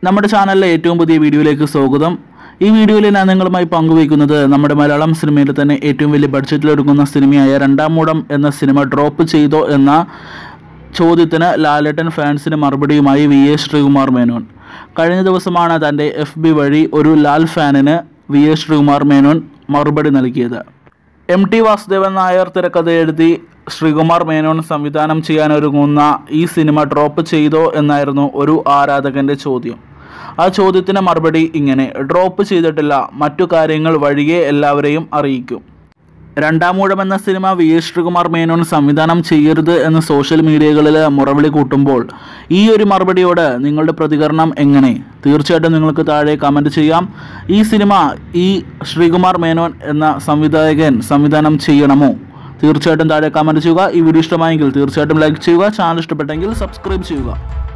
നമ്മുടെ ചാനലിലെ ഏറ്റവും പുതിയ വീഡിയോയിലേക്ക് സ്വാഗതം ഈ വീഡിയോയിൽ ഞാൻ നിങ്ങളുമായി പങ്കുവയ്ക്കുന്നത് നമ്മുടെ മലയാളം സിനിമയിൽ തന്നെ ഏറ്റവും വലിയ ബഡ്ജറ്റിൽ ഒരുങ്ങുന്ന സിനിമയായ രണ്ടാം മൂടം എന്ന സിനിമ ഡ്രോപ്പ് ചെയ്തോ എന്ന ചോദ്യത്തിന് ലാലേട്ടൻ ഫാൻസിന് മറുപടിയുമായി വി എ ശ്രീകുമാർ മേനോൻ കഴിഞ്ഞ ദിവസമാണ് തൻ്റെ എഫ് ബി വഴി ഒരു ലാൽ ഫാനിന് വി എ ശ്രീകുമാർ മേനോൻ മറുപടി നൽകിയത് എം ടി വാസുദേവൻ നായർ തിരക്കഥ എഴുതി ശ്രീകുമാർ മേനോൻ സംവിധാനം ചെയ്യാനൊരുങ്ങുന്ന ഈ സിനിമ ഡ്രോപ്പ് ചെയ്തോ എന്നായിരുന്നു ഒരു ആരാധകന്റെ ചോദ്യം ആ ചോദ്യത്തിന് മറുപടി ഇങ്ങനെ ഡ്രോപ്പ് ചെയ്തിട്ടില്ല മറ്റു കാര്യങ്ങൾ വഴിയെ എല്ലാവരെയും അറിയിക്കും രണ്ടാമൂഴം എന്ന സിനിമ വി എസ് ശ്രീകുമാർ മേനോൻ സംവിധാനം ചെയ്യരുത് എന്ന് സോഷ്യൽ മീഡിയകളിൽ മുറവിളി കൂട്ടുമ്പോൾ ഈ ഒരു മറുപടിയോട് നിങ്ങളുടെ പ്രതികരണം എങ്ങനെ തീർച്ചയായിട്ടും നിങ്ങൾക്ക് താഴെ കമൻറ്റ് ചെയ്യാം ഈ സിനിമ ഈ ശ്രീകുമാർ മേനോൻ എന്ന സംവിധായകൻ സംവിധാനം ചെയ്യണമോ തീർച്ചയായിട്ടും താഴെ കമൻറ്റ് ചെയ്യുക ഈ വീഡിയോ ഇഷ്ടമായെങ്കിൽ തീർച്ചയായിട്ടും ലൈക്ക് ചെയ്യുക ചാനൽ ഇഷ്ടപ്പെട്ടെങ്കിൽ സബ്സ്ക്രൈബ് ചെയ്യുക